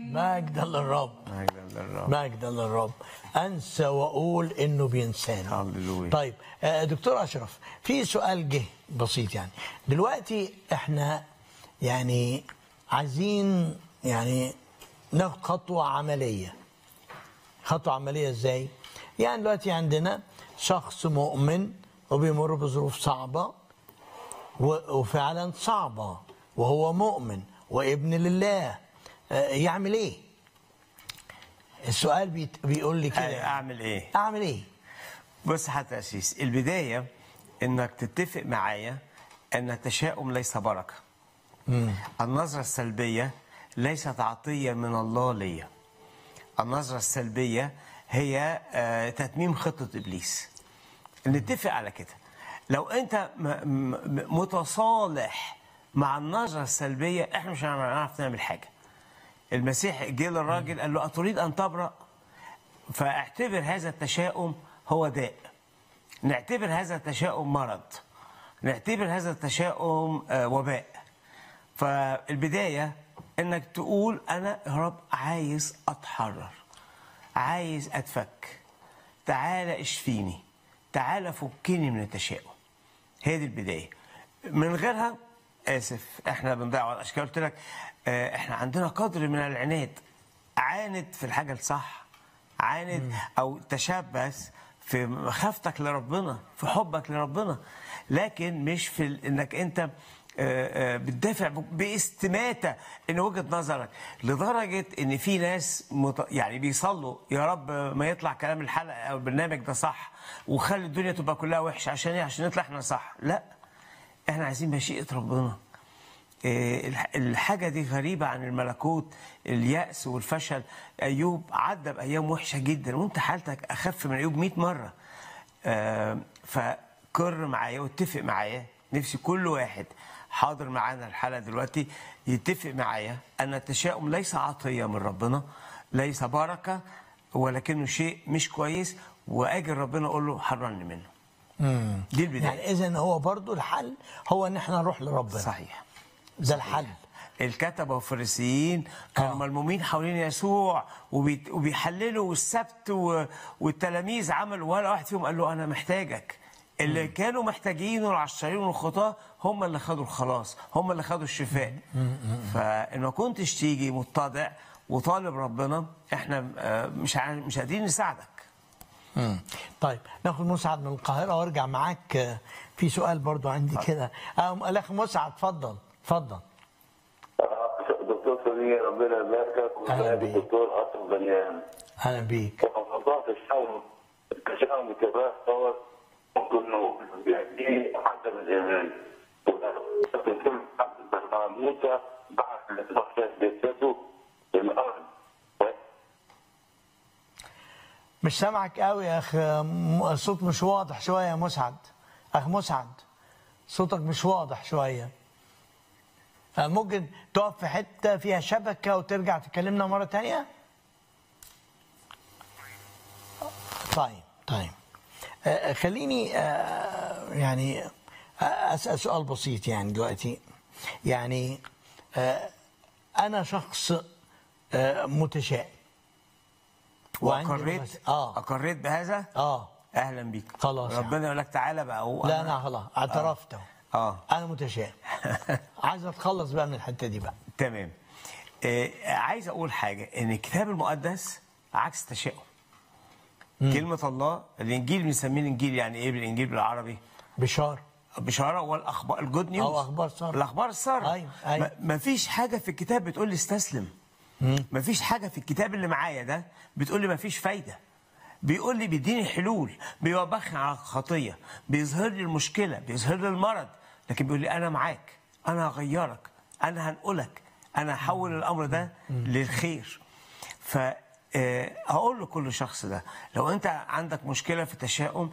مجدا للرب مجدا للرب مجدا للرب انسى واقول انه بينساني هللويا. طيب آه، دكتور اشرف في سؤال جه بسيط يعني دلوقتي احنا يعني عايزين يعني ناخد خطوه عمليه خطوه عمليه ازاي يعني دلوقتي عندنا شخص مؤمن وبيمر بظروف صعبه و- وفعلا صعبه وهو مؤمن وابن لله آه، يعمل ايه السؤال بيت- بيقول لي كده يعني. اعمل ايه اعمل ايه بص حتى أسيس البداية إنك تتفق معايا أن التشاؤم ليس بركة النظرة السلبية ليست عطية من الله ليا النظرة السلبية هي آه، تتميم خطة إبليس نتفق على كده لو أنت م- م- متصالح مع النظرة السلبية إحنا مش هنعرف نعمل حاجة المسيح جه للراجل قال له أتريد أن تبرأ فاعتبر هذا التشاؤم هو داء نعتبر هذا التشاؤم مرض نعتبر هذا التشاؤم آه، وباء فالبداية انك تقول انا يا رب عايز اتحرر عايز اتفك تعالى اشفيني تعالى فكني من التشاؤم هي دي البدايه من غيرها اسف احنا بنضيع وقت عشان كده قلت لك آه، احنا عندنا قدر من العناد عاند في الحاجه الصح عاند او تشبث في مخافتك لربنا في حبك لربنا لكن مش في ال- انك انت آه، آه، بتدافع ب- باستماتة ان وجهة نظرك لدرجة ان في ناس مت... يعني بيصلوا يا رب ما يطلع كلام الحلقة او البرنامج ده صح وخلي الدنيا تبقى كلها وحشة عشان ايه عشان نطلع احنا صح لا احنا عايزين مشيئة ربنا إيه، الح- الحاجة دي غريبة عن الملكوت اليأس والفشل أيوب عدى بأيام وحشة جدا وانت حالتك أخف من أيوب 100 مرة آه، فكر معايا واتفق معايا نفسي كل واحد حاضر معانا الحلقة دلوقتي يتفق معايا أن التشاؤم ليس عطية من ربنا ليس بركة ولكنه شيء مش كويس وأجي ربنا أقول له حررني منه دي البداية يعني اذا هو برضو الحل هو ان احنا نروح لربنا صحيح ده الحل الكتبه والفريسيين كانوا آه. ملمومين حوالين يسوع وبي- وبيحللوا السبت و- والتلاميذ عملوا ولا واحد فيهم قال له انا محتاجك اللي كانوا محتاجينه العشارين والخطاه هم اللي خدوا الخلاص هم اللي خدوا الشفاء فان ما كنتش تيجي متضع وطالب ربنا احنا آه، مش عا- مش قادرين نساعدك مم. طيب ناخد مسعد من القاهره وارجع معاك آه، في سؤال برضو عندي كده آه، الاخ مسعد اتفضل اتفضل دكتور سمير ربنا يباركك أهلا ويبارك بيك. الدكتور اشرف بنيان اهلا بيك وموضوع التشاؤم التشاؤم الكبار دوت ممكن انه بيأتي حسب الايمان بيتم حسب موسى بعد ما تخشى جثته الارض مش سامعك قوي يا اخ م- الصوت مش واضح شويه يا مسعد اخ مسعد صوتك مش واضح شويه آه، ممكن تقف في حته فيها شبكه وترجع تكلمنا مره تانية طيب طيب آه، خليني آه، يعني آه، اسال سؤال بسيط يعني دلوقتي يعني آه، انا شخص آه، متشائم وعندي واقريت مس- اه اقريت بهذا اه اهلا بيك خلاص يا ربنا يقول لك تعالى بقى هو لا انا خلاص اعترفت اهو اه انا متشائم عايز اتخلص بقى من الحته دي بقى تمام آه عايز اقول حاجه ان الكتاب المقدس عكس التشاؤم كلمه الله الانجيل بنسميه الانجيل يعني ايه بالانجيل بالعربي بشار بشاره والاخبار الجود نيوز أو أخبار سارة. الاخبار الساره أيوة، أيوة. ما فيش حاجه في الكتاب بتقول لي استسلم ما فيش حاجه في الكتاب اللي معايا ده بتقول لي ما فيش فايده بيقول لي بيديني حلول بيوبخني على الخطيه بيظهر لي المشكله بيظهر لي المرض لكن بيقول لي انا معاك انا هغيرك انا هنقلك انا هحول الامر ده للخير ف آه، هقول لكل شخص ده لو انت عندك مشكله في التشاؤم